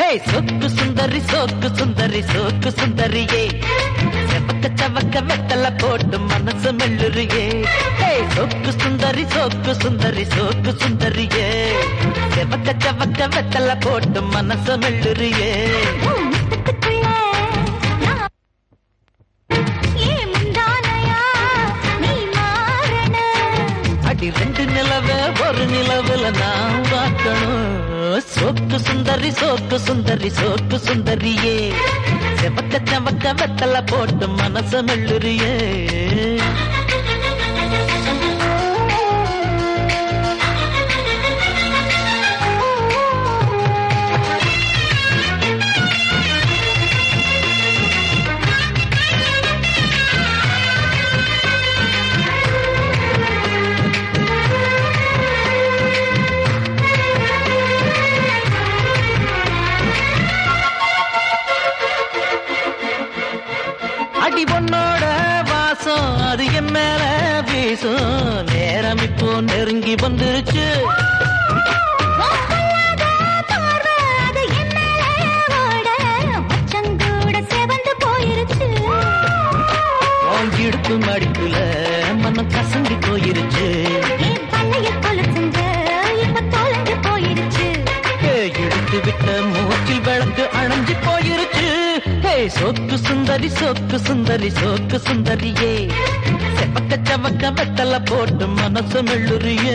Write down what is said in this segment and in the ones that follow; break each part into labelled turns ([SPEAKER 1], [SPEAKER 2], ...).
[SPEAKER 1] ஏய் சொக்கு சுந்தரி சோக்கு சுந்தரி சோக்கு சுந்தரியே செவக்க செவக்க வெத்தல போட்டு மனசு மெல்லுறியே ஏய் சொக்கு சுந்தரி சோக்கு சுந்தரி சோக்கு சுந்தரியே செவக்க செவக்க வெத்தல போட்டு மனசு மெல்லுறியே
[SPEAKER 2] உன் முத்தத்துக்குள்ள நான் ஏன் முந்தானையா நீ மாறணும்
[SPEAKER 1] அடி ரெண்டு நிலவ ஒரு நிலவுல நான் பார்க்கணும் சோக்கு சுந்தரி சோக்கு சுந்தரி சோக்கு சுந்தரியே செவக்க செவக்க வெத்தல போட்டு மனச மெல்லுறியே அடி பொண்ணோட வாசம் அது என் மேல வீசும் நேரம் இப்போ நெருங்கி வந்துருச்சு
[SPEAKER 2] உன் கொள்ளாத பார்வை அது என் மேலே ஓட மச்சங்கூட செவந்து போயிருச்சு
[SPEAKER 1] உன் இடுப்பு மடிப்புல மனம் கசங்கி போயிருச்சு
[SPEAKER 2] என் பல்லைய கொலுசுங்க இப்ப தொலைஞ்சு போயிருச்சு
[SPEAKER 1] ஏய், இழுத்து விட்ட மூச்சில் விளக்கு அணைஞ்சு போயிருச்சு ஏய், சோக்கு சுந்தரி சோக்கு சுந்தரி சோக்கு சுந்தரியே செவக்க செவக்க வெத்தல போட்டு மனசு மெல்லுறியே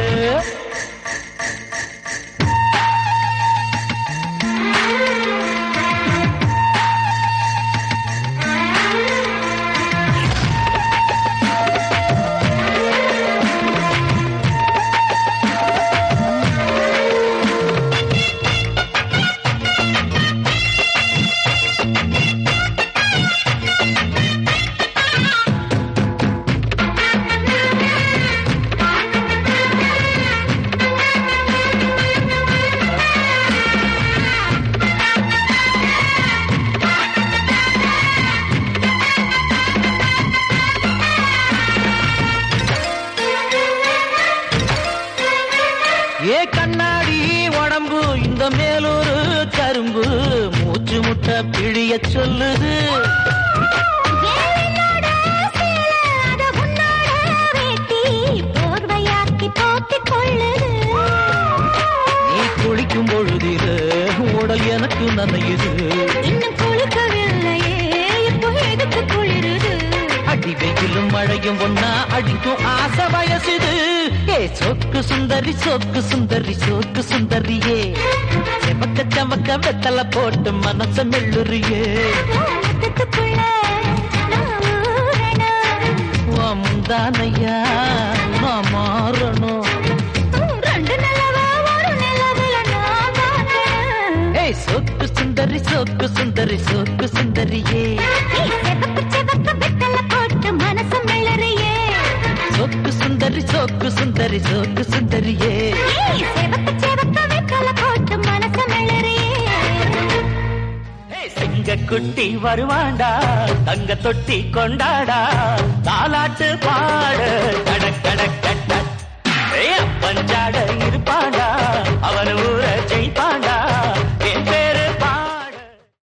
[SPEAKER 1] ஏ கண்ணாடி உடம்பு இந்த மேலூரு கரும்பு மூச்சு முட்டை பிழிய சொல்லுது
[SPEAKER 2] ஏனோட சேலை அத உன்னோட வேட்டி போர்வையாக்கி போத்திக் கொள்ளுது
[SPEAKER 1] நீ குளிக்கும் பொழுதில உடல் எனக்கு நனையுது
[SPEAKER 2] இன்னும் குளிக்கவில்லையே இப்போ எதுக்கு குளிருது
[SPEAKER 1] அடி வெயிலும் மழையும் ஒன்னா அடிக்கும் ஆசை வயசுது ஏ சொக்கு சுந்தரி சொக்கு சுந்தரி சோக்கு சுந்தரியே செவக்க செவக்க வெத்தல போட்டு மனச மெல்லுறியே
[SPEAKER 2] முத்தத்துக்குள்ள நான் ஊறணும்
[SPEAKER 1] வா முந்தானையா நான் மாறணும்
[SPEAKER 2] ரெண்டு நிலவா ஒரு நிலவுல நான் பார்க்கணும்
[SPEAKER 1] ஏய் சொக்கு சுந்தரி சொக்கு சுந்தரி சோக்கு சுந்தரியே
[SPEAKER 2] நீ செவக்க செவக்க வெத்தல போட்டு மனசு மிளறியே
[SPEAKER 1] சொக்கு சுந்தரி சொக்கு சுந்தரி சோக்கு சுந்தரியே
[SPEAKER 2] நீ செவக்க செவக்க வெத்தல போட்டு மனசு மிளறியே
[SPEAKER 1] ஏய், சிங்க குட்டி வருவாண்டா தங்க தொட்டி கொண்டாடா தாலாட்டு பாடு கடக் கடக் கட்ட ஏய், அப்பஞ்சாட இருப்பாண்டா